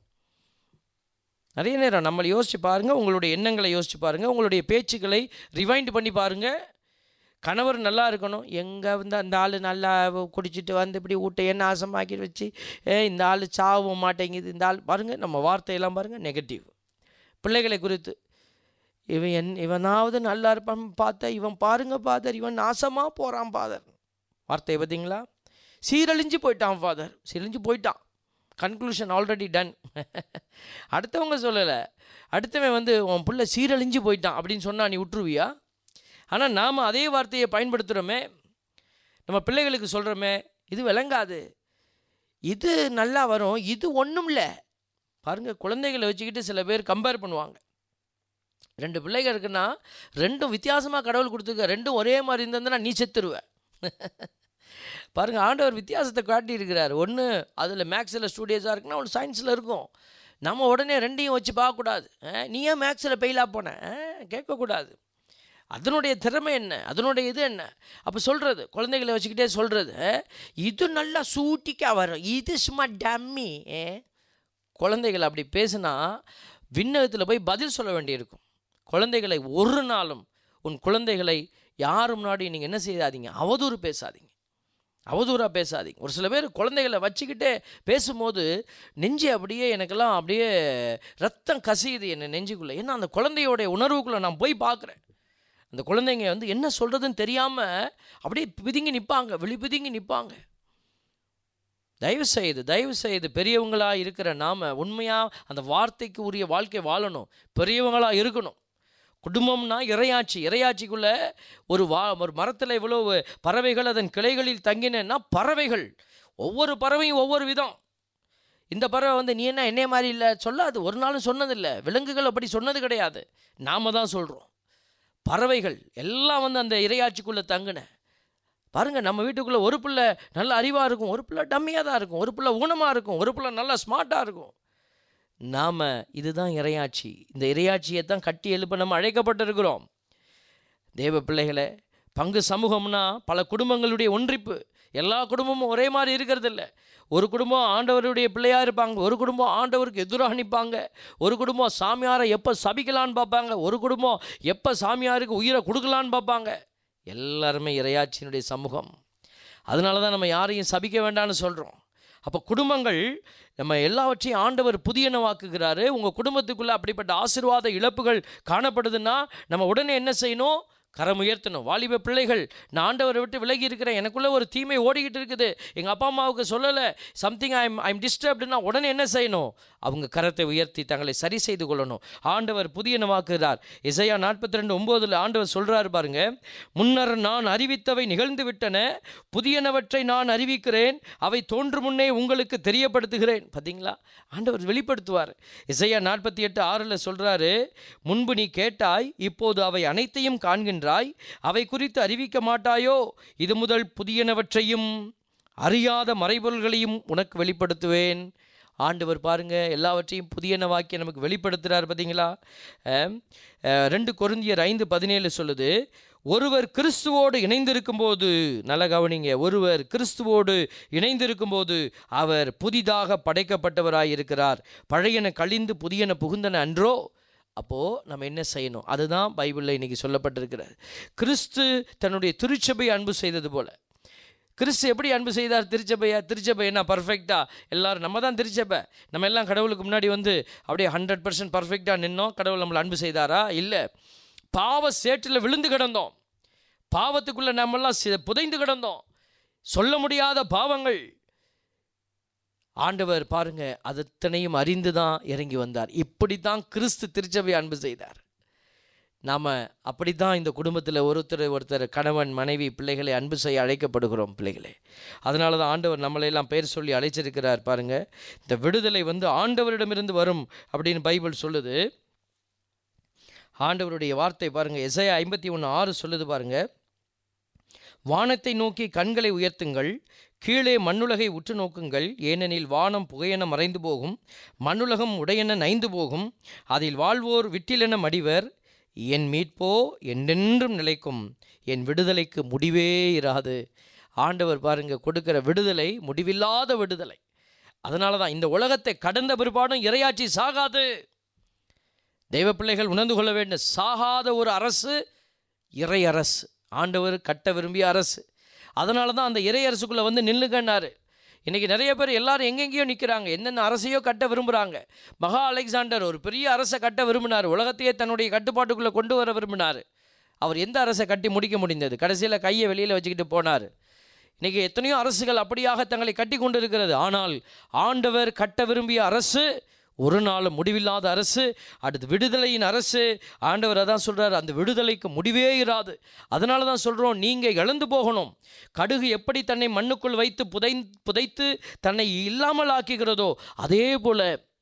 நிறைய நேரம் நம்மளை யோசிச்சு பாருங்கள் உங்களுடைய எண்ணங்களை யோசிச்சு பாருங்கள் உங்களுடைய பேச்சுக்களை ரிவைண்ட் பண்ணி பாருங்கள் கணவர் நல்லா இருக்கணும் எங்கே வந்து அந்த ஆள் நல்லா குடிச்சிட்டு வந்து இப்படி வீட்டை என்ன நாசமாக்கி வச்சு ஏ இந்த ஆள் சாவும் மாட்டேங்குது இந்த ஆள் பாருங்கள் நம்ம வார்த்தையெல்லாம் பாருங்கள் நெகட்டிவ் பிள்ளைகளை குறித்து இவன் என் இவனாவது நல்லா இருப்பான் பார்த்தா இவன் பாருங்க ஃபாதர் இவன் நாசமாக போகிறான் ஃபாதர் வார்த்தையை பார்த்தீங்களா சீரழிஞ்சு போயிட்டான் ஃபாதர் சீரழிஞ்சு போயிட்டான் கன்க்ளூஷன் ஆல்ரெடி டன் அடுத்தவங்க சொல்லலை அடுத்தவன் வந்து உன் பிள்ளை சீரழிஞ்சு போயிட்டான் அப்படின்னு சொன்னா நீ விட்டுருவியா ஆனால் நாம் அதே வார்த்தையை பயன்படுத்துகிறோமே நம்ம பிள்ளைகளுக்கு சொல்கிறோமே இது விளங்காது இது நல்லா வரும் இது ஒன்றும் இல்லை பாருங்கள் குழந்தைகளை வச்சுக்கிட்டு சில பேர் கம்பேர் பண்ணுவாங்க ரெண்டு பிள்ளைகள் இருக்குன்னா ரெண்டும் வித்தியாசமாக கடவுள் கொடுத்துருக்க ரெண்டும் ஒரே மாதிரி இருந்ததுன்னா நீ செத்துருவ பாருங்கள் ஆண்டவர் வித்தியாசத்தை காட்டியிருக்கிறார் ஒன்று அதில் மேக்ஸில் ஸ்டூடியோஸாக இருக்குன்னா ஒன்று சயின்ஸில் இருக்கும் நம்ம உடனே ரெண்டையும் வச்சு பார்க்கக்கூடாது அஹ், நீ ஏன் மேக்ஸில் ஃபெயிலாக போன அஹ், கேட்கக்கூடாது அதனுடைய திறமை என்ன அதனுடைய இது என்ன அப்போ சொல்கிறது குழந்தைகளை வச்சுக்கிட்டே சொல்கிறது இது நல்லா சூட்டிக்கா வரும் இது சும்மா டம்மி குழந்தைகள் அப்படி பேசுனா விண்ணகத்தில் போய் பதில் சொல்ல வேண்டியிருக்கும் குழந்தைகளை ஒரு நாளும் உன் குழந்தைகளை யார் முன்னாடி நீங்கள் என்ன செய்யாதீங்க அவதூறு பேசாதீங்க அவதூறாக பேசாதீங்க ஒரு சில பேர் குழந்தைகளை வச்சுக்கிட்டே பேசும்போது நெஞ்சு அப்படியே எனக்கெல்லாம் அப்படியே ரத்தம் கசியுது என்ன நெஞ்சுக்குள்ளே ஏன்னா அந்த குழந்தையோடைய உணர்வுக்குள்ளே நான் போய் பார்க்குறேன் அந்த குழந்தைங்க வந்து என்ன சொல்கிறதுன்னு தெரியாமல் அப்படியே பிதுங்கி நிற்பாங்க வெளி பிதுங்கி நிற்பாங்க தயவு செய்து தயவு செய்து பெரியவங்களாக இருக்கிற நாம் உண்மையாக அந்த வார்த்தைக்கு உரிய வாழ்க்கை வாழணும் பெரியவங்களாக இருக்கணும் குடும்பம்னா இறையாட்சி இறையாட்சிக்குள்ளே ஒரு வா ஒரு மரத்தில் இவ்வளோ பறவைகள் அதன் கிளைகளில் தங்கினேன்னா பறவைகள் ஒவ்வொரு பறவையும் ஒவ்வொரு விதம் இந்த பறவை வந்து நீ என்ன என்னைய மாதிரி இல்லை சொல்லாது ஒரு நாளும் சொன்னதில்லை விலங்குகள் அப்படி சொன்னது கிடையாது நாம தான் சொல்கிறோம் பறவைகள் எல்லாம் வந்து அந்த இறையாட்சிக்குள்ளே தங்கின பாருங்கள் நம்ம வீட்டுக்குள்ளே ஒரு பிள்ளை நல்ல அறிவாக இருக்கும் ஒரு பிள்ளை டம்மியாக தான் இருக்கும் ஒரு பிள்ளை ஊனமாக இருக்கும் ஒரு பிள்ளை நல்லா ஸ்மார்ட்டாக இருக்கும் நாம் இதுதான் இறையாட்சி இந்த இறையாட்சியை தான் கட்டி எழுப்ப நம்ம அழைக்கப்பட்டிருக்கிறோம் தேவ பிள்ளைகளே பங்கு சமூகம்னா பல குடும்பங்களுடைய ஒன்றிப்பு எல்லா குடும்பமும் ஒரே மாதிரி இருக்கிறது இல்லை ஒரு குடும்பம் ஆண்டவருடைய பிள்ளையாக இருப்பாங்க ஒரு குடும்பம் ஆண்டவருக்கு எதிராக நிற்பாங்க ஒரு குடும்பம் சாமியாரை எப்போ சபிக்கலான்னு பார்ப்பாங்க ஒரு குடும்பம் எப்போ சாமியாருக்கு உயிரை கொடுக்கலான்னு பார்ப்பாங்க எல்லாருமே இறையாட்சியினுடைய சமூகம் அதனால தான் நம்ம யாரையும் சபிக்க வேண்டாம்னு சொல்கிறோம் அப்போ குடும்பங்கள் நம்ம எல்லாவற்றையும் ஆண்டவர் புதியனவாக்குகிறாரு உங்கள் குடும்பத்துக்குள்ளே அப்படிப்பட்ட ஆசீர்வாத இழப்புகள் காணப்படுதுன்னா நம்ம உடனே என்ன செய்யணும் கரம் உயர்த்தணும் வாலிப பிள்ளைகள் நான் ஆண்டவரை விட்டு விலகி இருக்கிறேன் எனக்குள்ளே ஒரு தீமை ஓடிக்கிட்டு இருக்குது எங்கள் அப்பா அம்மாவுக்கு சொல்லலை சம்திங் ஐம் ஐம் டிஸ்டர்ப்டுனா உடனே என்ன செய்யணும் அவங்க கரத்தை உயர்த்தி தங்களை சரி செய்து கொள்ளணும் ஆண்டவர் புதியனவாக்குகிறார் இசையா நாற்பத்தி ரெண்டு ஒம்போதில் ஆண்டவர் சொல்கிறாரு பாருங்க முன்னர் நான் அறிவித்தவை நிகழ்ந்து விட்டன புதியனவற்றை நான் அறிவிக்கிறேன் அவை தோன்று முன்னே உங்களுக்கு தெரியப்படுத்துகிறேன் பார்த்தீங்களா ஆண்டவர் வெளிப்படுத்துவார் இசையா நாற்பத்தி எட்டு ஆறில் சொல்கிறாரு முன்பு நீ கேட்டாய் இப்போது அவை அனைத்தையும் காண்கின்றாய் அவை குறித்து அறிவிக்க மாட்டாயோ இது முதல் புதியனவற்றையும் அறியாத மறைபொருள்களையும் உனக்கு வெளிப்படுத்துவேன் ஆண்டவர் பாருங்க எல்லாவற்றையும் புதியனவாக்கி நமக்கு வெளிப்படுத்துகிறார் பார்த்தீங்களா அஹ், அஹ், ரெண்டு கொருந்தியர் ஐந்து பதினேழு சொல்லுது ஒருவர் கிறிஸ்துவோடு இணைந்திருக்கும்போது நல்ல கவனிங்க ஒருவர் கிறிஸ்துவோடு இணைந்திருக்கும்போது அவர் புதிதாக படைக்கப்பட்டவராய் இருக்கிறார் பழையன கழிந்து புதியன புகுந்தன அன்றோ அப்போது நம்ம என்ன செய்யணும் அதுதான் பைபிளில் இன்றைக்கி சொல்லப்பட்டிருக்கிறது கிறிஸ்து தன்னுடைய திருச்சபை அன்பு செய்தது போல கிறிஸ்து எப்படி அன்பு செய்தார் திருச்சபையா திருச்சபை என்ன பர்ஃபெக்டா எல்லாரும் நம்ம தான் திருச்சபை நம்ம எல்லாம் கடவுளுக்கு முன்னாடி வந்து அப்படியே ஹண்ட்ரட் பர்சன்ட் பர்ஃபெக்டாக நின்னோம் கடவுள் நம்மளை அன்பு செய்தாரா இல்லை பாவ சேற்றில் விழுந்து கிடந்தோம் பாவத்துக்குள்ளே நம்மெல்லாம் சி- புதைந்து கிடந்தோம் சொல்ல முடியாத பாவங்கள் ஆண்டவர் பாருங்க அதத்தனையும் அறிந்து தான் இறங்கி வந்தார் இப்படி தான் கிறிஸ்து திருச்சபை அன்பு செய்தார் நாம் அப்படி தான் இந்த குடும்பத்தில் ஒருத்தர் ஒருத்தர் கணவன் மனைவி பிள்ளைகளை அன்பு செய்ய அழைக்கப்படுகிறோம் பிள்ளைகளே அதனால தான் ஆண்டவர் நம்மளையெல்லாம் பெயர் சொல்லி அழைச்சிருக்கிறார் பாருங்க இந்த விடுதலை வந்து ஆண்டவரிடமிருந்து வரும் அப்படின்னு பைபிள் சொல்லுது ஆண்டவருடைய வார்த்தை பாருங்க எசையா ஐம்பத்தி ஒன்று ஆறு சொல்லுது பாருங்க வானத்தை நோக்கி கண்களை உயர்த்துங்கள் கீழே மண்ணுலகை உற்று நோக்குங்கள் ஏனெனில் வானம் புகையென மறைந்து போகும் மண்ணுலகம் உடையென நைந்து போகும் அதில் வாழ்வோர் விட்டிலென மடிவர் என் மீட்போ என்றென்றும் நிலைக்கும் என் விடுதலைக்கு முடிவே இராது ஆண்டவர் பாருங்க கொடுக்கிற விடுதலை முடிவில்லாத விடுதலை அதனால தான் இந்த உலகத்தை கடந்த பிற்பாடும் இரையாட்சி சாகாது தெய்வ பிள்ளைகள் உணர்ந்து கொள்ள வேண்டும் சாகாத ஒரு அரசு இறை அரசு ஆண்டவர் கட்ட விரும்பிய அரசு அதனால தான் அந்த இறை அரசுக்குள்ளே வந்து நில்லுங்கன்னாரு இன்றைக்கி நிறைய பேர் எல்லாரும் எங்கெங்கேயோ நிற்கிறாங்க என்னென்ன அரசையோ கட்ட விரும்புகிறாங்க மகா அலெக்சாண்டர் ஒரு பெரிய அரசை கட்ட விரும்பினார் உலகத்தையே தன்னுடைய கட்டுப்பாட்டுக்குள்ளே கொண்டு வர விரும்பினார் அவர் எந்த அரசை கட்டி முடிக்க முடிந்தது கடைசியில் கையை வெளியில் வச்சுக்கிட்டு போனார் இன்றைக்கி எத்தனையோ அரசுகள் அப்படியாக தங்களை கட்டி கொண்டு இருக்கிறது ஆனால் ஆண்டவர் கட்ட விரும்பிய அரசு ஒரு நாள் முடிவில்லாத அரசு அடுத்து விடுதலையின் அரசு ஆண்டவர் அதான் சொல்கிறார் அந்த விடுதலைக்கு முடிவே இராது அதனால தான் சொல்கிறோம் நீங்கள் இழந்து போகணும் கடுகு எப்படி தன்னை மண்ணுக்குள் வைத்து புதை புதைத்து தன்னை இல்லாமல் ஆக்குகிறதோ அதே போல்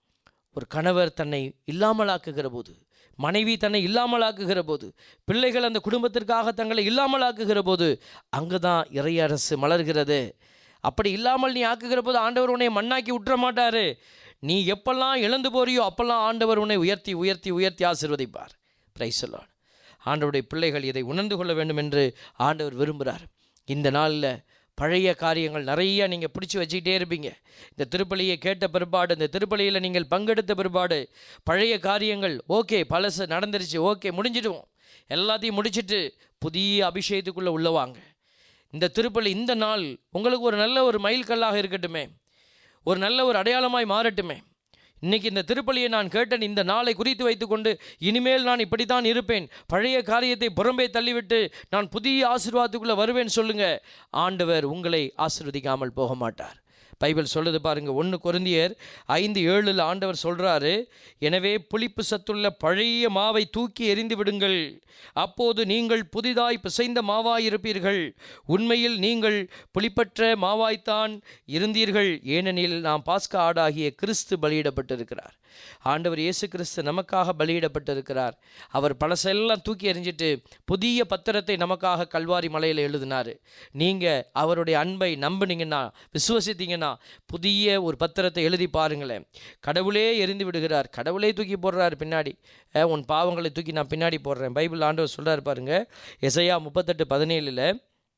ஒரு கணவர் தன்னை இல்லாமலாக்குகிற போது மனைவி தன்னை இல்லாமலாக்குகிற போது பிள்ளைகள் அந்த குடும்பத்திற்காக தங்களை இல்லாமலாக்குகிற போது அங்கே தான் இறையரசு மலர்கிறது அப்படி இல்லாமல் நீ ஆக்குகிற போது ஆண்டவர் உன்னை மண்ணாக்கி விட்டுற மாட்டாரு நீ எப்பெல்லாம் இழந்து போறியோ அப்பெல்லாம் ஆண்டவர் உன்னை உயர்த்தி உயர்த்தி உயர்த்தி ஆசிர்வதிப்பார் பிரைசலான் ஆண்டவருடைய பிள்ளைகள் இதை உணர்ந்து கொள்ள வேண்டும் என்று ஆண்டவர் விரும்புகிறார் இந்த நாளில் பழைய காரியங்கள் நிறைய நீங்கள் பிடிச்சி வச்சுக்கிட்டே இருப்பீங்க இந்த திருப்பலியை கேட்ட பிற்பாடு இந்த திருப்பலியில் நீங்கள் பங்கெடுத்த பிற்பாடு பழைய காரியங்கள் ஓகே பழசு நடந்துருச்சு ஓகே முடிஞ்சிடுவோம் எல்லாத்தையும் முடிச்சிட்டு புதிய அபிஷேகத்துக்குள்ளே உள்ளவாங்க இந்த திருப்பலி இந்த நாள் உங்களுக்கு ஒரு நல்ல ஒரு மைல்கல்லாக இருக்கட்டுமே ஒரு நல்ல ஒரு அடையாளமாய் மாறட்டுமே இன்னைக்கு இந்த திருப்பலியை நான் கேட்டேன் இந்த நாளை குறித்து வைத்துக்கொண்டு இனிமேல் நான் இப்படித்தான் இருப்பேன் பழைய காரியத்தை புறம்பே தள்ளிவிட்டு நான் புதிய ஆசீர்வாதத்துக்குள்ளே வருவேன் சொல்லுங்க ஆண்டவர் உங்களை ஆசீர்வதிக்காமல் போக மாட்டார் பைபிள் சொல்லுது பாருங்க ஒன்று கொருந்தியர் ஐந்து ஏழில் ஆண்டவர் சொல்றாரு எனவே புளிப்பு சத்துள்ள பழைய மாவை தூக்கி எறிந்து விடுங்கள் அப்போது நீங்கள் புதிதாய் பிசைந்த மாவாய் இருப்பீர்கள் உண்மையில் நீங்கள் புளிப்பற்ற மாவாய்த்தான் இருந்தீர்கள் ஏனெனில் நாம் பாஸ்கா ஆடாகிய கிறிஸ்து பலியிடப்பட்டிருக்கிறார் ஆண்டவர் இயேசு கிறிஸ்து நமக்காக பலியிடப்பட்டிருக்கிறார் அவர் பழசெல்லாம் தூக்கி எறிஞ்சிட்டு புதிய பத்திரத்தை நமக்காக கல்வாரி மலையில் எழுதினார் நீங்கள் அவருடைய அன்பை நம்புனீங்கன்னா விசுவசித்தீங்கன்னா புதிய ஒரு பத்திரத்தை எழுதி பாருங்களேன் கடவுளே எரிந்து விடுகிறார் கடவுளே தூக்கி போடுறார் பின்னாடி அஹ், உன் பாவங்களை தூக்கி நான் பின்னாடி போடுறேன் பைபிள் ஆண்டவர் சொல்றார் பாருங்க எசையா முப்பத்தெட்டு பதினேழில்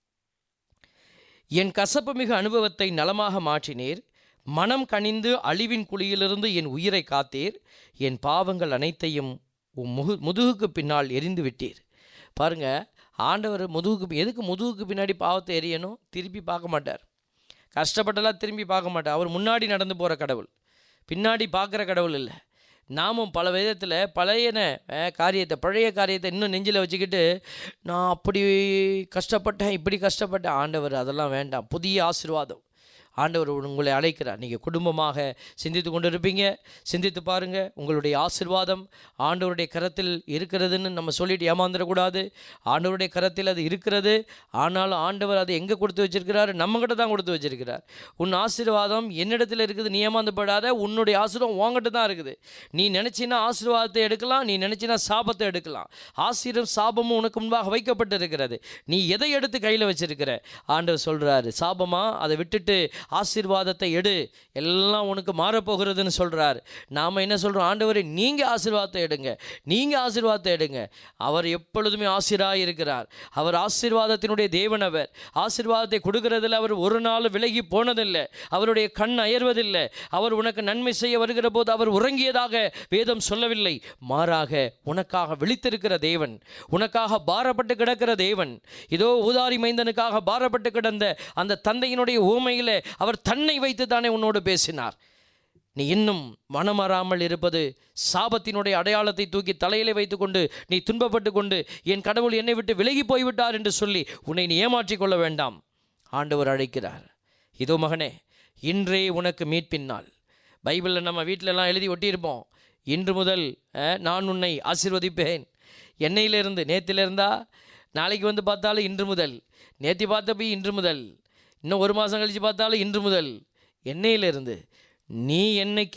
என் கசப்பு மிகு அனுபவத்தை நலமாக மாற்றினீர் மனம் கனிந்து அழிவின் குழியிலிருந்து என் உயிரை காத்தீர் என் பாவங்கள் அனைத்தையும் உம் முகு முதுகுக்கு பின்னால் எரிந்து விட்டீர் பாருங்க ஆண்டவர் முதுகுக்கு பி- எதுக்கு முதுகுக்கு பின்னாடி பாவத்தை எரியணும் திருப்பி பார்க்க மாட்டார் கஷ்டப்பட்டெல்லாம் திரும்பி பார்க்க மாட்டார் அவர் முன்னாடி நடந்து போகிற கடவுள் பின்னாடி பார்க்குற கடவுள் இல்லை நாமும் பல விதத்தில் பழையன அஹ், காரியத்தை பழைய காரியத்தை இன்னும் நெஞ்சில் வச்சுக்கிட்டு நான் அப்படி கஷ்டப்பட்டேன் இப்படி கஷ்டப்பட்டேன் ஆண்டவர் அதெல்லாம் வேண்டாம் புதிய ஆசீர்வாதம் ஆண்டவர் உங்களை அழைக்கிறார் நீங்கள் குடும்பமாக சிந்தித்து கொண்டு இருப்பீங்க சிந்தித்து பாருங்க உங்களுடைய ஆசீர்வாதம் ஆண்டவருடைய கரத்தில் இருக்கிறதுன்னு நம்ம சொல்லிட்டு ஏமாந்துடக்கூடாது ஆண்டவருடைய கரத்தில் அது இருக்கிறது ஆனாலும் ஆண்டவர் அதை எங்கே கொடுத்து வச்சிருக்கிறாரு நம்மகிட்ட தான் கொடுத்து வச்சிருக்கிறார் உன் ஆசீர்வாதம் என்னிடத்தில் இருக்குது நீ ஏமாந்துப்படாத உன்னுடைய ஆசீர்வாதம் உங்ககிட்ட தான் இருக்குது நீ நினச்சினா ஆசீர்வாதத்தை எடுக்கலாம் நீ நினச்சினா சாபத்தை எடுக்கலாம் ஆசீர்வம் சாபமும் உனக்கு முன்பாக வைக்கப்பட்டு இருக்கிறது நீ எதை எடுத்து கையில் வச்சிருக்கிற ஆண்டவர் சொல்கிறாரு சாபமா அதை விட்டுட்டு ஆசீர்வாதத்தை எடு எல்லாம் உனக்கு மாறப்போகிறதுன்னு சொல்கிறார் நாம் என்ன சொல்கிறோம் ஆண்டவரே நீங்கள் ஆசீர்வாதத்தை எடுங்க நீங்கள் ஆசீர்வாதத்தை எடுங்க அவர் எப்பொழுதுமே ஆசிராய் இருக்கிறார் அவர் ஆசீர்வாதத்தினுடைய தேவன் அவர் ஆசீர்வாதத்தை கொடுக்கறதில் அவர் ஒரு நாள் விலகி போனதில்லை அவருடைய கண் அயர்வதில்லை அவர் உனக்கு நன்மை செய்ய வருகிற போது அவர் உறங்கியதாக வேதம் சொல்லவில்லை மாறாக உனக்காக விழித்திருக்கிற தேவன் உனக்காக பாரப்பட்டு கிடக்கிற தேவன் இதோ ஊதாரி மைந்தனுக்காக பாரப்பட்டு கிடந்த அந்த தந்தையினுடைய ஊமையிலே அவர் தன்னை வைத்து தானே உன்னோடு பேசினார் நீ இன்னும் மனமறாமல் இருப்பது சாபத்தினுடைய அடையாளத்தை தூக்கி தலையிலே வைத்துக்கொண்டு நீ துன்பப்பட்டு கொண்டு என் கடவுள் என்னை விட்டு விலகி போய்விட்டார் என்று சொல்லி உன்னை நீ ஏமாற்றிக் கொள்ள வேண்டாம் ஆண்டவர் அழைக்கிறார் இதோ மகனே இன்றே உனக்கு மீட்பின் நாள் பைபிளில் நம்ம வீட்டிலலாம் எழுதி ஒட்டியிருப்போம் இன்று முதல் அஹ், நான் உன்னை ஆசீர்வதிப்பேன் என்னையிலிருந்து நேத்திலிருந்தா நாளைக்கு வந்து பார்த்தாலும் இன்று முதல் நேத்தி பார்த்தப்ப இன்று முதல் இன்னும் ஒரு மாதம் கழித்து பார்த்தாலும் இன்று முதல் எண்ணெயிலிருந்து நீ என்னைக்கு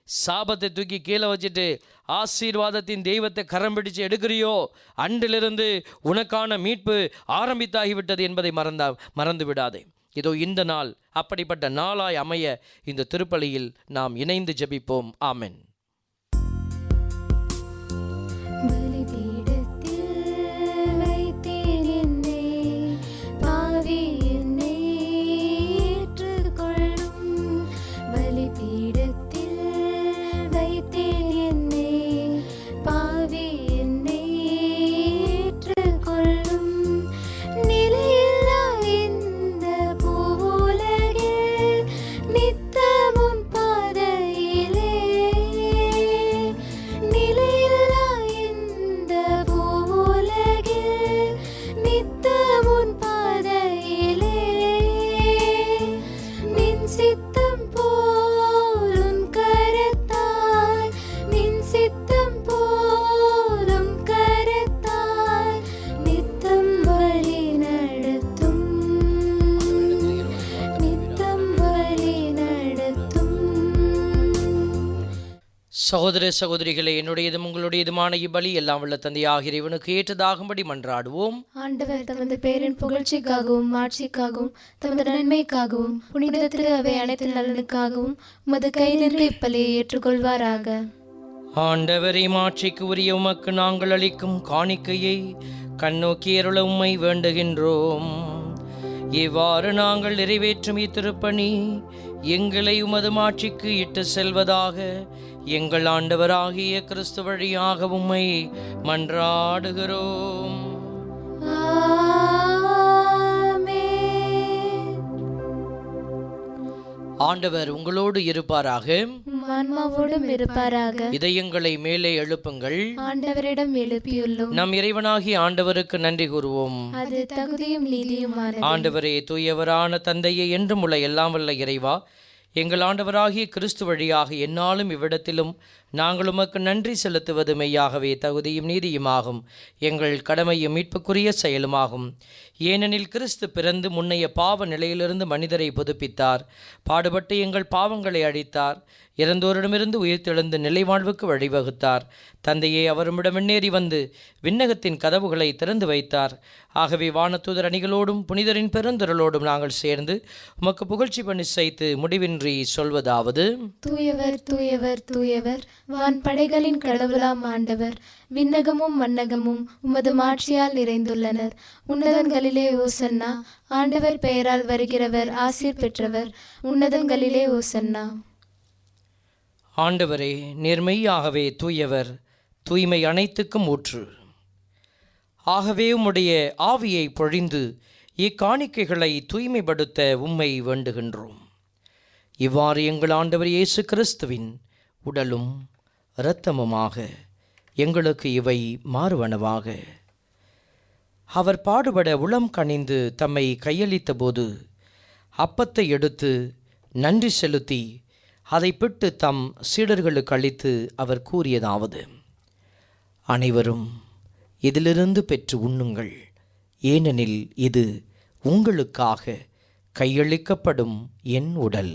சாபத்தை தூக்கி கீழே வச்சுட்டு ஆசீர்வாதத்தின் தெய்வத்தை கரம் பிடிச்சு எடுக்கிறியோ அன்றிலிருந்து உனக்கான மீட்பு ஆரம்பித்தாகிவிட்டது என்பதை மறந்தா மறந்து விடாதே இதோ இந்த நாள் அப்படிப்பட்ட நாளாய் அமைய இந்த திருப்பலியில் நாம் இணைந்து ஜெபிப்போம் ஆமென் பலிபீடத்தில் வைத்தீர் என்னை, பாவி என்னை ஏற்றுக்கொள்ளும். பலிபீடத்தில் வைத்தீர் என்னை, பாவி என்னை ஏற்றுக்கொள்ளும். நிலையில்லா இந்த பூவுலகில் நித்தமும் பாதையிலே நிலையில்லா இந்த பூவுலகில் நித்தமுன் பாதையிலே நின் சித்தம் போலும் கரத்தால் நின் சித்தம் போலும் கரத்தால் நித்தம் வழி நடத்தும் நித்தம் வழி நடத்தும் சகோதர சகோதரிகளே என்னுடையதும் உங்களுடையதுமான இவ்வழி எல்லாம் உள்ள தந்தையாக இறைவனுக்கு ஏற்றதாகும்படி மன்றாடுவோம் ஆண்டவர் தமது பேரின் புகழ்ச்சிக்காகவும் ஆட்சிக்காகவும் தமது நன்மைக்காகவும் புனித திரு அவை அனைத்து நலனுக்காகவும் உமது கைதிற்கு இப்பலியை ஏற்றுக்கொள்வாராக ஆண்டவரை மாட்சிக்கு உரிய உமக்கு நாங்கள் அளிக்கும் காணிக்கையை கண்ணோக்கி அருள உம்மை வேண்டுகின்றோம் இவ்வாறு நாங்கள் நிறைவேற்றும் இத்திருப்பணி எங்களை உமது மாட்சிக்கு இட்டு செல்வதாக எங்கள் ஆண்டவராகிய கிறிஸ்து வழியாக உம்மை மன்றாடுகிறோம் ஆமென். ஆண்டவர் உங்களோடு இருப்பாராக உம் ஆன்மாவோடும் இருப்பாராக இதயங்களை மேலே எழுப்புங்கள் ஆண்டவரிடம் எழுப்பியுள்ளோம் நம் இறைவனாகிய ஆண்டவருக்கு நன்றி கூறுவோம் அது தகுதியும் நீதியுமானது ஆண்டவரே தூயவரான தந்தையே என்றும் உள்ள எல்லாம் வல்ல இறைவா எங்கள் ஆண்டவராகிய கிறிஸ்து வழியாக எந்நாளும் இவ்விடத்திலும் நாங்கள் உமக்கு நன்றி செலுத்துவது மெய்யாகவே தகுதியும் நீதியுமாகும் எங்கள் கடமையும் மீட்புக்குரிய செயலுமாகும் ஏனெனில் கிறிஸ்து பிறந்து முன்னைய பாவ நிலையிலிருந்து மனிதரை புதுப்பித்தார் பாடுபட்டு எங்கள் பாவங்களை அழித்தார் இறந்தோரிடமிருந்து உயிர்த்தெழுந்து நிலைவாழ்வுக்கு வழிவகுத்தார் தந்தையே அவருமிடம் முன்னேறி வந்து விண்ணகத்தின் கதவுகளை திறந்து வைத்தார் ஆகவே வானதூதர் அணிகளோடும் புனிதரின் பெருந்திரளோடும் நாங்கள் சேர்ந்து உமக்கு புகழ்ச்சி பண்ணி செய்து முடிவின்றி சொல்வதாவது தூயவர் தூயவர் தூயவர் வான் படைகளின் கடவுளாம் ஆண்டவர் விண்ணகமும் மன்னகமும் உமது மாட்சியால் நிறைந்துள்ளனர் உன்னதங்களிலே ஓசன்னா ஆண்டவர் பெயரால் வருகிறவர் ஆசீர் பெற்றவர் உன்னதங்களிலே ஓசன்னா ஆண்டவரே நேர்மையாகவே தூயவர் தூய்மை அனைத்துக்கும் ஊற்று ஆகவே உம்முடைய ஆவியை பொழிந்து இக்காணிக்கைகளை தூய்மைப்படுத்த உம்மை வேண்டுகின்றோம் இவ்வாறு எங்கள் ஆண்டவர் இயேசு கிறிஸ்துவின் உடலும் இரத்தமுமாக எங்களுக்கு இவை மாறுவனவாக அவர் பாடுபட உளம் கனிந்து தம்மை கையளித்த போது அப்பத்தை எடுத்து நன்றி செலுத்தி அதை பிட்டு தம் சீடர்களுக்கு அளித்து அவர் கூறியதாவது அனைவரும் இதிலிருந்து பெற்று உண்ணுங்கள் ஏனெனில் இது உங்களுக்காக கையளிக்கப்படும் என் உடல்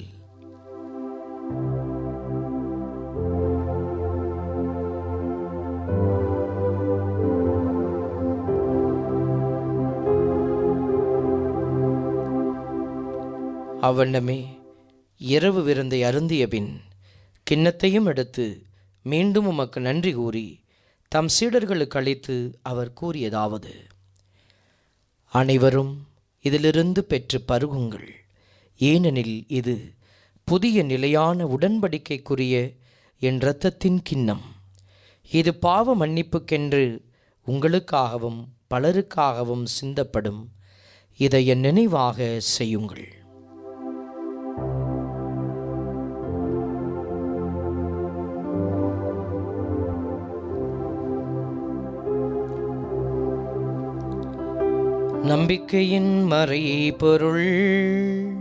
அவ்வண்ணமே இரவு விருந்தை அருந்திய பின் கிண்ணத்தையும் எடுத்து மீண்டும் உமக்கு நன்றி கூறி தம் சீடர்களுக்கு அளித்து அவர் கூறியதாவது அனைவரும் இதிலிருந்து பெற்று பருகுங்கள் ஏனெனில் இது புதிய நிலையான உடன்படிக்கைக்குரிய என் இரத்தத்தின் கிண்ணம் இது பாவ மன்னிப்புக்கென்று உங்களுக்காகவும் பலருக்காகவும் சிந்தப்படும் இதை என் நினைவாக செய்யுங்கள் நம்பிக்கையின் மறை பொருள்